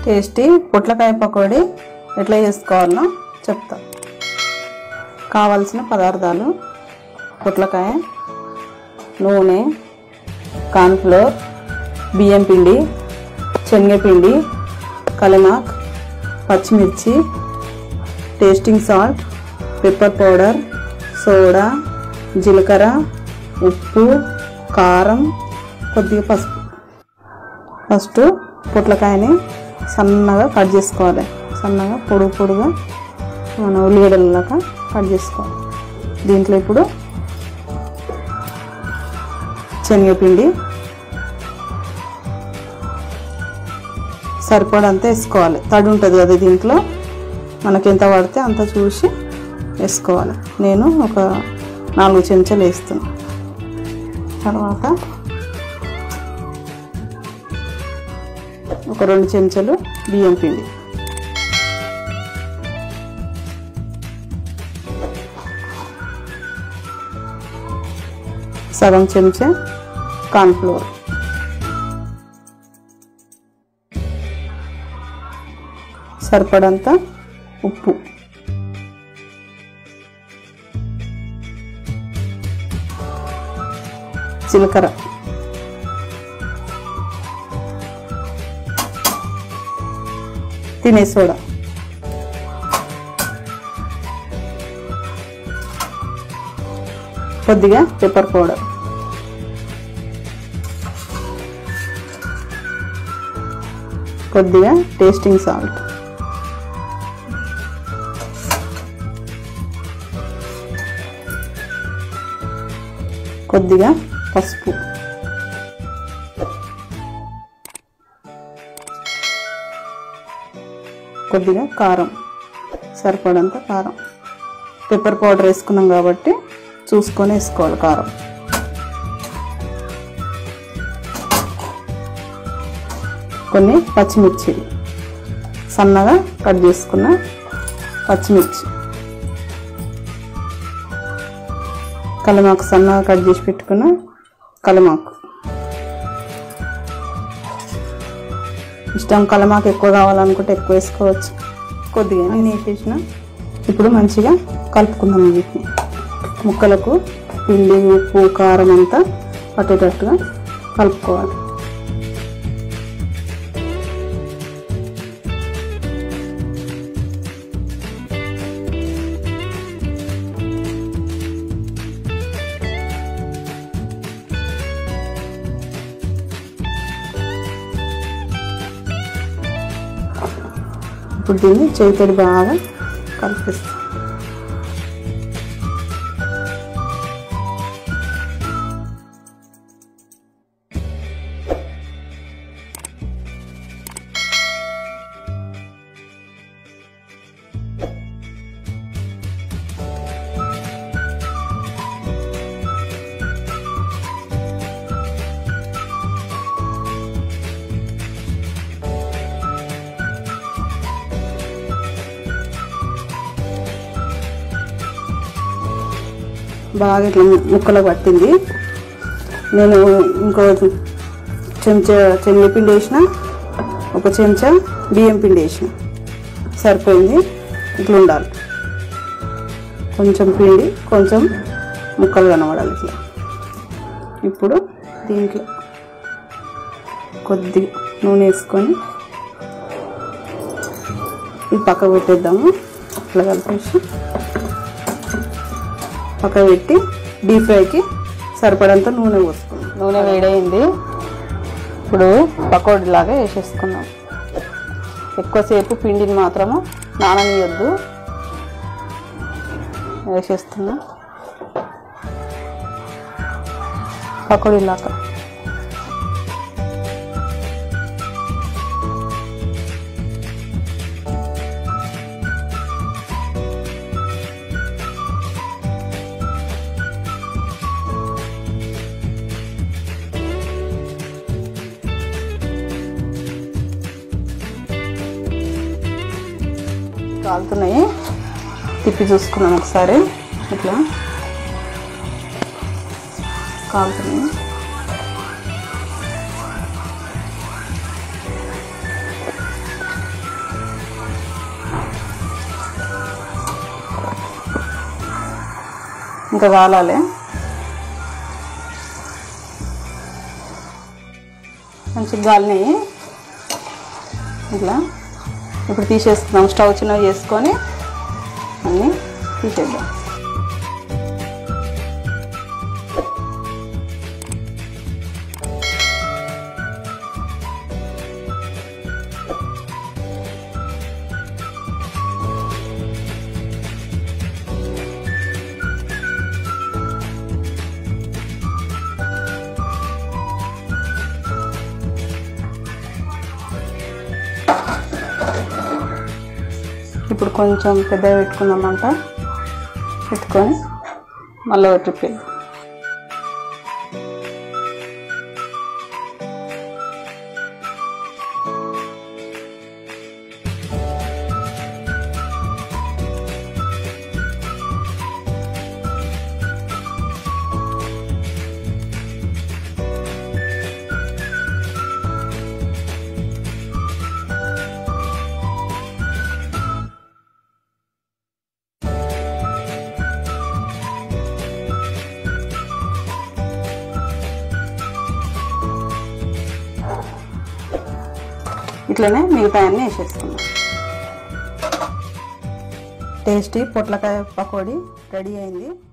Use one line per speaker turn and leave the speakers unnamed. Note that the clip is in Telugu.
టేస్టీ పొట్లకాయ పకోడీ ఎట్లా చేసుకోవాలో చెప్తా కావాల్సిన పదార్థాలు పొట్లకాయ నూనె కార్న్ఫ్లోర్ బియ్యం పిండి శనగపిండి కలిమాక్ పచ్చిమిర్చి tasting salt pepper powder soda జీలకర్ర ఉప్పు కారం కొద్దిగా పసుపు ఫస్ట్ పొట్లకాయని సన్నగా కట్ చేసుకోవాలి సన్నగా పొడుగు పొడుగా మన ఉల్లిగడ్డలలాగా కట్ చేసుకోవాలి దీంట్లో ఇప్పుడు శనగపిండి సరిపడంత వేసుకోవాలి తడి ఉంటుంది కదా దీంట్లో మనకి ఎంత పడితే అంత చూసి వేసుకోవాలి నేను ఒక నాలుగు చెంచాలు వేస్తాను తర్వాత ఒక రెండు చెంచాలు బియ్యం పిండి సగం చెంచా కార్న్ఫ్లోర్ సరిపడంత ఉప్పు జీలకర్ర తినే సోడా కొద్దిగా పెప్పర్ పౌడర్ కొద్దిగా టేస్టింగ్ సాల్ట్ కొద్దిగా పసుపు కొద్దిగా కారం సరిపడంత కారం పెప్పర్ పౌడర్ వేసుకున్నాం కాబట్టి చూసుకొని వేసుకోవాలి కారం కొన్ని పచ్చిమిర్చి సన్నగా కట్ చేసుకున్న పచ్చిమిర్చి కలమాకు సన్నగా కట్ చేసి పెట్టుకున్న కలమాకు ఇష్టం కలమాకు ఎక్కువ కావాలనుకుంటే ఎక్కువ వేసుకోవచ్చు కొద్దిగా నేను వేసేసిన ఇప్పుడు మంచిగా కలుపుకుందాం వీటిని ముక్కలకు పిండి ఉప్పు కారం అంతా పట్టేటట్టుగా కలుపుకోవాలి ఇప్పుడు దీన్ని చేతితో బాగా కలిపిస్తాం బాగా ఇట్లా ముక్కలు పట్టింది నేను ఇంకో చెంచా శనగపిండి వేసిన ఒక చెంచా బియ్యం పిండి వేసిన సరిపోయింది ఇట్లా ఉండాలి కొంచెం పిండి కొంచెం ముక్కలు కనబడాలి ఇట్లా ఇప్పుడు దీంట్లో కొద్దిగా నూనె వేసుకొని ఇది పక్క పెట్టేద్దాము ఇట్లా కలిపేసి పక్క పెట్టి డీప్ ఫ్రైకి సరిపడంత నూనె పోసుకుందాం నూనె వేడైంది ఇప్పుడు పకోడీలాగా వేసేసుకుందాం ఎక్కువసేపు పిండిని మాత్రము నాననీయొద్దు వేసేస్తున్నా పకోడీలాగా కాలుతున్నాయి తిప్పి చూసుకున్నాం ఒకసారి ఇట్లా కాలుతున్నాయి ఇంకా కాలాలి మంచిగా గాలినాయి ఇట్లా ఇప్పుడు తీసేస్తున్నాం స్టవ్ చిన్నగా చేసుకొని అన్నీ తీసేద్దాం ఇప్పుడు కొంచెం పెద్దగా పెట్టుకుందామంట పెట్టుకొని మళ్ళీ ఒక ట్రిప్ వేద్దాం ఇట్లనే మిగతా అన్నీ వేసేసుకుందాం టేస్టీ పొట్లకాయ పకోడీ రెడీ అయింది